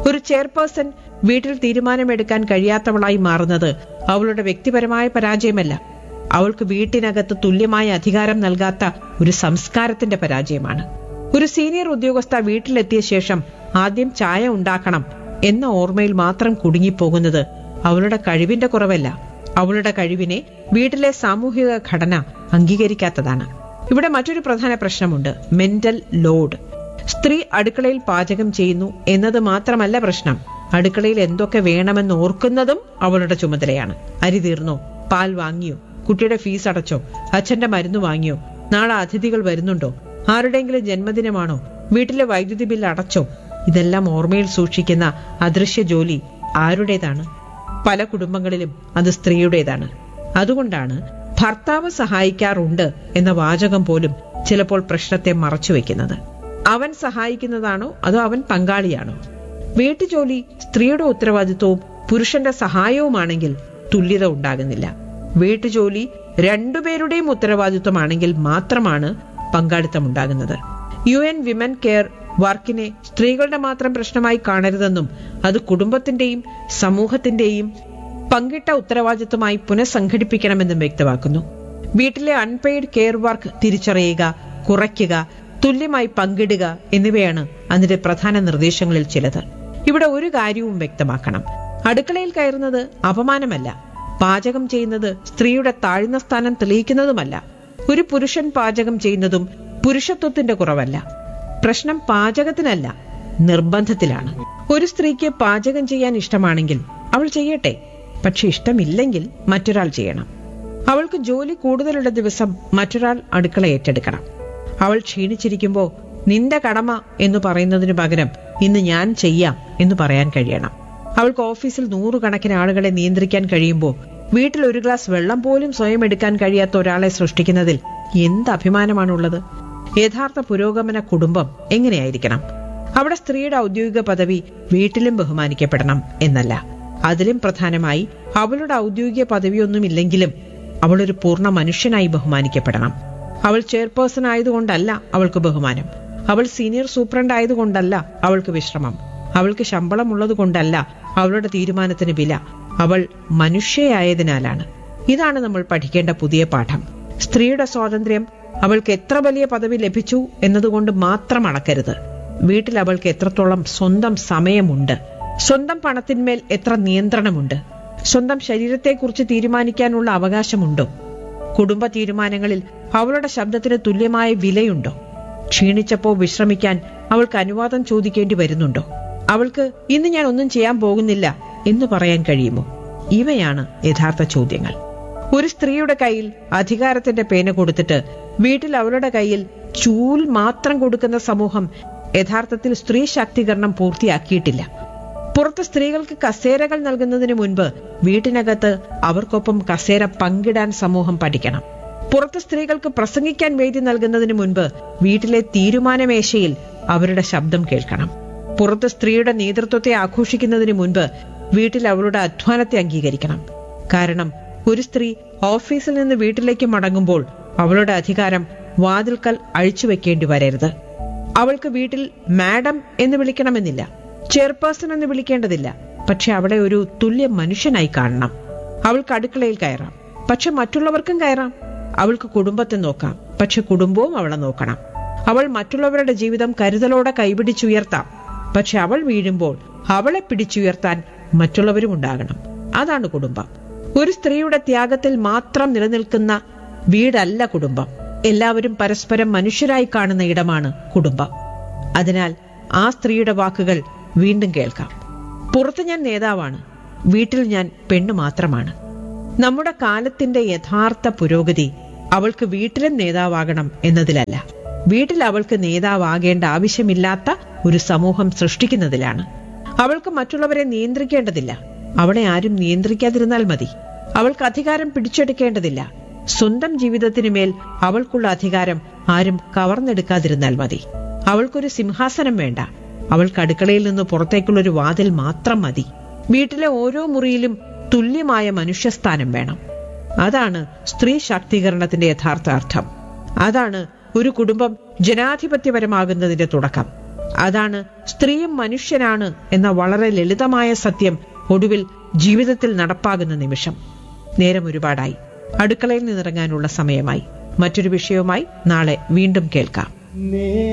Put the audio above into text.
ഒരു ചെയർപേഴ്സൺ വീട്ടിൽ തീരുമാനമെടുക്കാൻ കഴിയാത്തവളായി മാറുന്നത് അവളുടെ വ്യക്തിപരമായ പരാജയമല്ല അവൾക്ക് വീട്ടിനകത്ത് തുല്യമായ അധികാരം നൽകാത്ത ഒരു സംസ്കാരത്തിന്റെ പരാജയമാണ് ഒരു സീനിയർ ഉദ്യോഗസ്ഥ വീട്ടിലെത്തിയ ശേഷം ആദ്യം ചായ ഉണ്ടാക്കണം എന്ന ഓർമ്മയിൽ മാത്രം കുടുങ്ങിപ്പോകുന്നത് അവളുടെ കഴിവിന്റെ കുറവല്ല അവളുടെ കഴിവിനെ വീട്ടിലെ സാമൂഹിക ഘടന അംഗീകരിക്കാത്തതാണ് ഇവിടെ മറ്റൊരു പ്രധാന പ്രശ്നമുണ്ട് മെന്റൽ ലോഡ് സ്ത്രീ അടുക്കളയിൽ പാചകം ചെയ്യുന്നു എന്നത് മാത്രമല്ല പ്രശ്നം അടുക്കളയിൽ എന്തൊക്കെ വേണമെന്ന് ഓർക്കുന്നതും അവളുടെ ചുമതലയാണ് അരി തീർന്നോ പാൽ വാങ്ങിയോ കുട്ടിയുടെ ഫീസ് അടച്ചോ അച്ഛന്റെ മരുന്ന് വാങ്ങിയോ നാളെ അതിഥികൾ വരുന്നുണ്ടോ ആരുടെയെങ്കിലും ജന്മദിനമാണോ വീട്ടിലെ വൈദ്യുതി ബില്ല് അടച്ചോ ഇതെല്ലാം ഓർമ്മയിൽ സൂക്ഷിക്കുന്ന അദൃശ്യ ജോലി ആരുടേതാണ് പല കുടുംബങ്ങളിലും അത് സ്ത്രീയുടേതാണ് അതുകൊണ്ടാണ് ഭർത്താവ് സഹായിക്കാറുണ്ട് എന്ന വാചകം പോലും ചിലപ്പോൾ പ്രശ്നത്തെ മറച്ചുവെക്കുന്നത് അവൻ സഹായിക്കുന്നതാണോ അതോ അവൻ പങ്കാളിയാണോ വീട്ടുജോലി സ്ത്രീയുടെ ഉത്തരവാദിത്വവും പുരുഷന്റെ സഹായവുമാണെങ്കിൽ തുല്യത ഉണ്ടാകുന്നില്ല വീട്ടുജോലി രണ്ടുപേരുടെയും ഉത്തരവാദിത്വമാണെങ്കിൽ മാത്രമാണ് പങ്കാളിത്തം ഉണ്ടാകുന്നത് യു എൻ വിമൻ കെയർ വർക്കിനെ സ്ത്രീകളുടെ മാത്രം പ്രശ്നമായി കാണരുതെന്നും അത് കുടുംബത്തിന്റെയും സമൂഹത്തിന്റെയും പങ്കിട്ട ഉത്തരവാദിത്വമായി പുനഃസംഘടിപ്പിക്കണമെന്നും വ്യക്തമാക്കുന്നു വീട്ടിലെ അൺപെയ്ഡ് കെയർ വർക്ക് തിരിച്ചറിയുക കുറയ്ക്കുക തുല്യമായി പങ്കിടുക എന്നിവയാണ് അതിന്റെ പ്രധാന നിർദ്ദേശങ്ങളിൽ ചിലത് ഇവിടെ ഒരു കാര്യവും വ്യക്തമാക്കണം അടുക്കളയിൽ കയറുന്നത് അപമാനമല്ല പാചകം ചെയ്യുന്നത് സ്ത്രീയുടെ താഴ്ന്ന സ്ഥാനം തെളിയിക്കുന്നതുമല്ല ഒരു പുരുഷൻ പാചകം ചെയ്യുന്നതും പുരുഷത്വത്തിന്റെ കുറവല്ല പ്രശ്നം പാചകത്തിനല്ല നിർബന്ധത്തിലാണ് ഒരു സ്ത്രീക്ക് പാചകം ചെയ്യാൻ ഇഷ്ടമാണെങ്കിൽ അവൾ ചെയ്യട്ടെ പക്ഷെ ഇഷ്ടമില്ലെങ്കിൽ മറ്റൊരാൾ ചെയ്യണം അവൾക്ക് ജോലി കൂടുതലുള്ള ദിവസം മറ്റൊരാൾ അടുക്കള ഏറ്റെടുക്കണം അവൾ ക്ഷീണിച്ചിരിക്കുമ്പോൾ നിന്റെ കടമ എന്ന് പറയുന്നതിനു പകരം ഇന്ന് ഞാൻ ചെയ്യാം എന്ന് പറയാൻ കഴിയണം അവൾക്ക് ഓഫീസിൽ നൂറുകണക്കിന് ആളുകളെ നിയന്ത്രിക്കാൻ കഴിയുമ്പോൾ വീട്ടിൽ ഒരു ഗ്ലാസ് വെള്ളം പോലും സ്വയം എടുക്കാൻ കഴിയാത്ത ഒരാളെ സൃഷ്ടിക്കുന്നതിൽ എന്ത് അഭിമാനമാണുള്ളത് യഥാർത്ഥ പുരോഗമന കുടുംബം എങ്ങനെയായിരിക്കണം അവിടെ സ്ത്രീയുടെ ഔദ്യോഗിക പദവി വീട്ടിലും ബഹുമാനിക്കപ്പെടണം എന്നല്ല അതിലും പ്രധാനമായി അവളുടെ ഔദ്യോഗിക പദവിയൊന്നുമില്ലെങ്കിലും അവൾ ഒരു പൂർണ്ണ മനുഷ്യനായി ബഹുമാനിക്കപ്പെടണം അവൾ ചെയർപേഴ്സൺ ആയതുകൊണ്ടല്ല അവൾക്ക് ബഹുമാനം അവൾ സീനിയർ സൂപ്രണ്ട് ആയതുകൊണ്ടല്ല അവൾക്ക് വിശ്രമം അവൾക്ക് ശമ്പളമുള്ളത് കൊണ്ടല്ല അവളുടെ തീരുമാനത്തിന് വില അവൾ മനുഷ്യയായതിനാലാണ് ഇതാണ് നമ്മൾ പഠിക്കേണ്ട പുതിയ പാഠം സ്ത്രീയുടെ സ്വാതന്ത്ര്യം അവൾക്ക് എത്ര വലിയ പദവി ലഭിച്ചു എന്നതുകൊണ്ട് മാത്രം അളക്കരുത് വീട്ടിൽ അവൾക്ക് എത്രത്തോളം സ്വന്തം സമയമുണ്ട് സ്വന്തം പണത്തിന്മേൽ എത്ര നിയന്ത്രണമുണ്ട് സ്വന്തം ശരീരത്തെക്കുറിച്ച് തീരുമാനിക്കാനുള്ള അവകാശമുണ്ടോ കുടുംബ തീരുമാനങ്ങളിൽ അവളുടെ ശബ്ദത്തിന് തുല്യമായ വിലയുണ്ടോ ക്ഷീണിച്ചപ്പോ വിശ്രമിക്കാൻ അവൾക്ക് അനുവാദം ചോദിക്കേണ്ടി വരുന്നുണ്ടോ അവൾക്ക് ഇന്ന് ഞാൻ ഒന്നും ചെയ്യാൻ പോകുന്നില്ല എന്ന് പറയാൻ കഴിയുമോ ഇവയാണ് യഥാർത്ഥ ചോദ്യങ്ങൾ ഒരു സ്ത്രീയുടെ കയ്യിൽ അധികാരത്തിന്റെ പേന കൊടുത്തിട്ട് വീട്ടിൽ അവളുടെ കയ്യിൽ ചൂൽ മാത്രം കൊടുക്കുന്ന സമൂഹം യഥാർത്ഥത്തിൽ സ്ത്രീ ശാക്തീകരണം പൂർത്തിയാക്കിയിട്ടില്ല പുറത്ത് സ്ത്രീകൾക്ക് കസേരകൾ നൽകുന്നതിന് മുൻപ് വീട്ടിനകത്ത് അവർക്കൊപ്പം കസേര പങ്കിടാൻ സമൂഹം പഠിക്കണം പുറത്ത് സ്ത്രീകൾക്ക് പ്രസംഗിക്കാൻ വേദി നൽകുന്നതിന് മുൻപ് വീട്ടിലെ തീരുമാനമേശയിൽ അവരുടെ ശബ്ദം കേൾക്കണം പുറത്ത് സ്ത്രീയുടെ നേതൃത്വത്തെ ആഘോഷിക്കുന്നതിന് മുൻപ് വീട്ടിൽ അവളുടെ അധ്വാനത്തെ അംഗീകരിക്കണം കാരണം ഒരു സ്ത്രീ ഓഫീസിൽ നിന്ന് വീട്ടിലേക്ക് മടങ്ങുമ്പോൾ അവളുടെ അധികാരം വാതിൽക്കൽ അഴിച്ചു വെക്കേണ്ടി വരരുത് അവൾക്ക് വീട്ടിൽ മാഡം എന്ന് വിളിക്കണമെന്നില്ല ചെയർപേഴ്സൺ എന്ന് വിളിക്കേണ്ടതില്ല പക്ഷെ അവളെ ഒരു തുല്യ മനുഷ്യനായി കാണണം അവൾക്ക് അടുക്കളയിൽ കയറാം പക്ഷെ മറ്റുള്ളവർക്കും കയറാം അവൾക്ക് കുടുംബത്തെ നോക്കാം പക്ഷെ കുടുംബവും അവളെ നോക്കണം അവൾ മറ്റുള്ളവരുടെ ജീവിതം കരുതലോടെ കൈപിടിച്ചുയർത്താം പക്ഷെ അവൾ വീഴുമ്പോൾ അവളെ പിടിച്ചുയർത്താൻ മറ്റുള്ളവരും ഉണ്ടാകണം അതാണ് കുടുംബം ഒരു സ്ത്രീയുടെ ത്യാഗത്തിൽ മാത്രം നിലനിൽക്കുന്ന വീടല്ല കുടുംബം എല്ലാവരും പരസ്പരം മനുഷ്യരായി കാണുന്ന ഇടമാണ് കുടുംബം അതിനാൽ ആ സ്ത്രീയുടെ വാക്കുകൾ വീണ്ടും കേൾക്കാം പുറത്ത് ഞാൻ നേതാവാണ് വീട്ടിൽ ഞാൻ പെണ്ണു മാത്രമാണ് നമ്മുടെ കാലത്തിന്റെ യഥാർത്ഥ പുരോഗതി അവൾക്ക് വീട്ടിലും നേതാവാകണം എന്നതിലല്ല വീട്ടിൽ അവൾക്ക് നേതാവാകേണ്ട ആവശ്യമില്ലാത്ത ഒരു സമൂഹം സൃഷ്ടിക്കുന്നതിലാണ് അവൾക്ക് മറ്റുള്ളവരെ നിയന്ത്രിക്കേണ്ടതില്ല അവളെ ആരും നിയന്ത്രിക്കാതിരുന്നാൽ മതി അവൾക്ക് അധികാരം പിടിച്ചെടുക്കേണ്ടതില്ല സ്വന്തം ജീവിതത്തിനു മേൽ അവൾക്കുള്ള അധികാരം ആരും കവർന്നെടുക്കാതിരുന്നാൽ മതി അവൾക്കൊരു സിംഹാസനം വേണ്ട അവൾക്ക് അടുക്കളയിൽ നിന്ന് പുറത്തേക്കുള്ള ഒരു വാതിൽ മാത്രം മതി വീട്ടിലെ ഓരോ മുറിയിലും തുല്യമായ മനുഷ്യസ്ഥാനം വേണം അതാണ് സ്ത്രീ ശാക്തീകരണത്തിന്റെ യഥാർത്ഥ അർത്ഥം അതാണ് ഒരു കുടുംബം ജനാധിപത്യപരമാകുന്നതിന്റെ തുടക്കം അതാണ് സ്ത്രീയും മനുഷ്യനാണ് എന്ന വളരെ ലളിതമായ സത്യം ഒടുവിൽ ജീവിതത്തിൽ നടപ്പാകുന്ന നിമിഷം നേരം ഒരുപാടായി അടുക്കളയിൽ നിന്നിറങ്ങാനുള്ള സമയമായി മറ്റൊരു വിഷയവുമായി നാളെ വീണ്ടും കേൾക്കാം